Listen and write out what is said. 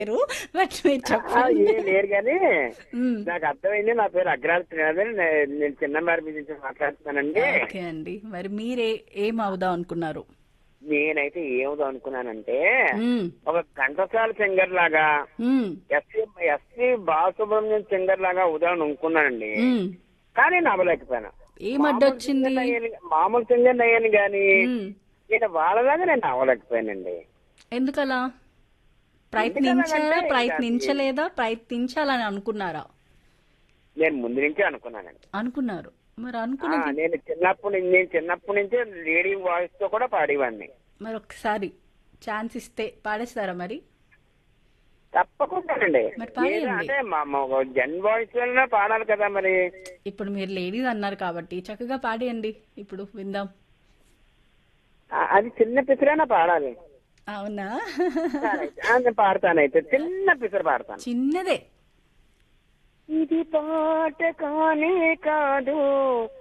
లేరు బట్ మీరు ఆ, చెప్పండి ఏ లేరు కానీ మ్మ్. నాకు అర్థమైంది నా పేరు అగ్రాల్ శ్రీనాథన్ నే- నేను చిన్నబారి నుంచి మాట్లాడుతున్నానండి ఓకే అండి మరి మీరే ఏం అవుదాం అనుకున్నారు నేనైతే ఏమవుదాం అనుకున్నానంటే మ్మ్. ఒక ఘంటసాల సింగర్ లాగా మ్మ్. ఎస్సీ ఎస్సీ బాలసుబ్రహ్మణ్యం సింగర్ లాగా అవుదాం అనుకున్నానండి మ్మ్. కానీ నవ్వలేకపోయాను ఏం అడ్డొచ్చింది మామూలు సింగర్ అయ్యాను- మామూలు సింగర్ అయ్యాను కానీ మ్మ్. నేను వాళ్ళలాగా నేను అవ్వలేకపోయానండి ఎందుకలా ప్రయత్నించారా ఎందుకలాగంటే ప్రయత్నించలేదా ప్రయత్నించాలని అనుకున్నారా నేను ముందు నుంచే అనుకున్నానండి అనుకున్నారు మరి ఆ, అనుకున్నది నేను చిన్నప్పటి నుంచి నేను చిన్నప్పటి నుంచే లేడీ వాయిస్ తో కూడా పాడేవాడిని మరి ఒకసారి ఛాన్స్ ఇస్తే పాడేస్తారా మరి తప్పకుండానండి మరి పాడేయండి. ఏదో అంటే మా మా జన్ వాయిస్ లోనే పాడాలి కదా మరి ఇప్పుడు మీరు లేడీస్ అన్నారు కాబట్టి చక్కగా పాడేయండి ఇప్పుడు విందాం ఆ, అది చిన్న పిసరైనా పాడాలి అవునా సరే, ఆ, నేను పాడతానైతే చిన్న పిసర పాడతాను చిన్నదే ఇది పాట కానే కాదు